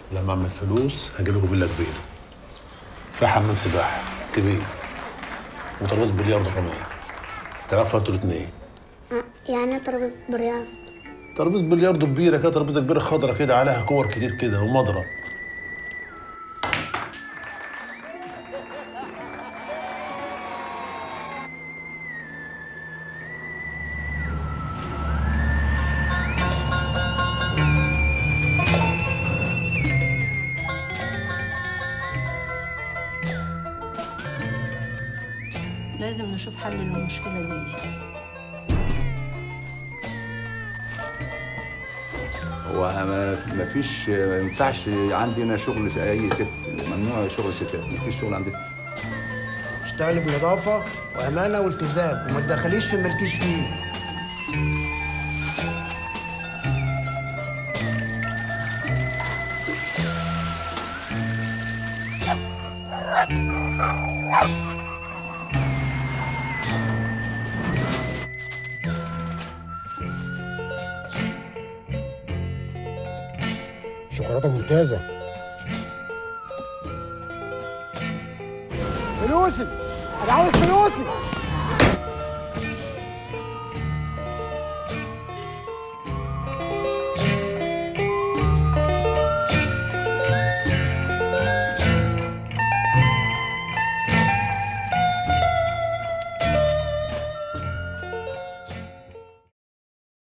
لما اعمل فلوس هجي لكم فيلا كبيره فيها حمام سباحه كبير وترابيزه بلياردو كمان تعرفوا انتوا الاثنين يعني ترابيزة برياض ترابيزه بلياردو كبيره كده ترابيزه كبيره خضرة كده عليها كور كتير كده ومضرب لازم نشوف حل للمشكلة دي هو ما ما فيش ما ينفعش عندي انا شغل س- اي ست ممنوع شغل ستات ما فيش شغل عندي اشتغلي بنظافة وأمانة والتزام وما تدخليش في ملكيش فيه شوكولاتة ممتازة فلوسي أنا عاوز فلوسي